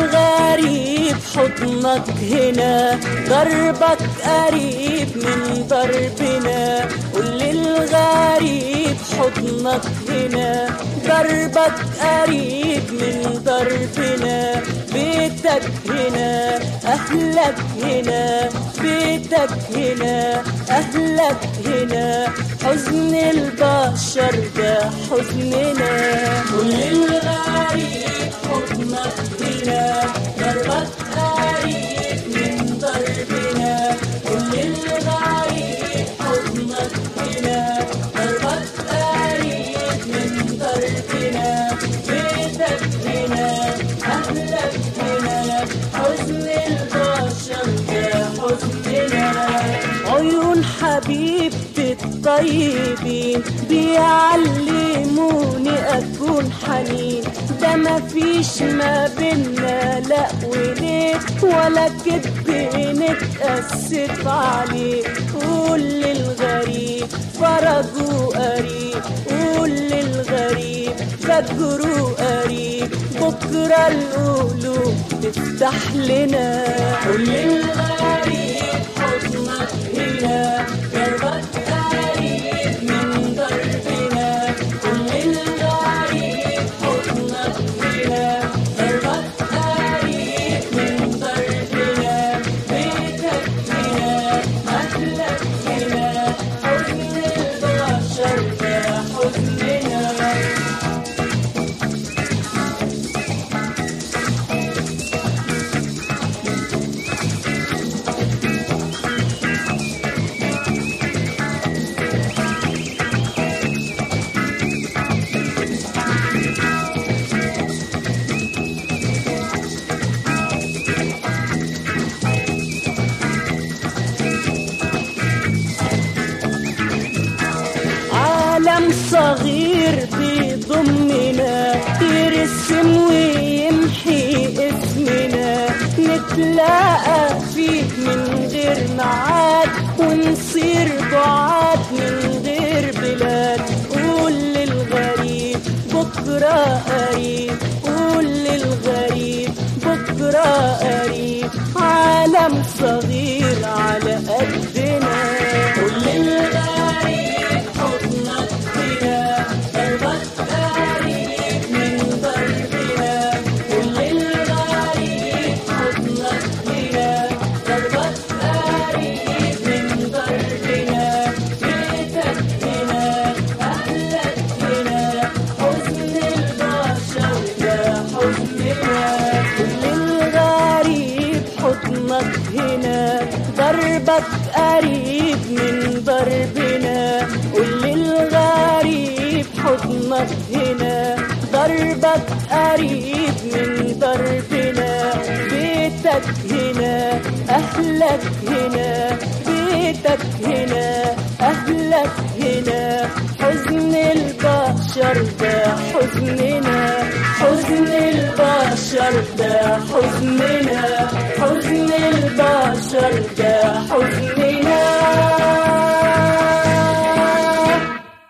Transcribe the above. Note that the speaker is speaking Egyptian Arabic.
للغريب حضنك هنا ضربك قريب من ضربنا قول للغريب حضنك هنا ضربك قريب من ضربنا بيتك هنا أهلك هنا بيتك هنا أهلك هنا حزن البشر ده حزننا قول للغريب حضنك هنا ضربك قريب من ضربنا قول للغريب حضنك هنا ضربك قريب من ضربنا بيتك هنا أهلك هنا حزن البشر ده حزننا عيون حبيبتي الطيبين بيعلموني أكون حنين ده مفيش ما بينا لا وليه ولا كدب نتأسف عليه قول للغريب فرجه قريب قول للغريب فجره قريب بكرة القلوب تفتح لنا قول للغريب حضنك هنا ضربك قريب من ضربنا قول للغريب حضنك هنا ضربك قريب من ضربنا بيتك هنا أهلك هنا حزن البشر ده حزننا عالم صغير بيضمنا يرسم ويمحي اسمنا نتلاقى فيه من غير ميعاد ونصير بعاد من غير بلاد قول للغريب بكرة قريب قول للغريب بكرة قريب عالم صغير على قدنا قول للغريب حضنك هنا ضربك قريب من ضربنا قول للغريب حضنك هنا ضربك قريب من ضربنا بيتك هنا أهلك هنا حزن البشر ده حزننا قول للغريب حضنك هنا ضربك قريب من ضربنا قول للغريب حضنك هنا ضربك قريب من ضربنا بيتك هنا أهلك هنا بيتك هنا أهلك هنا حزن البشر ده حزننا حزن البشر ده حزننا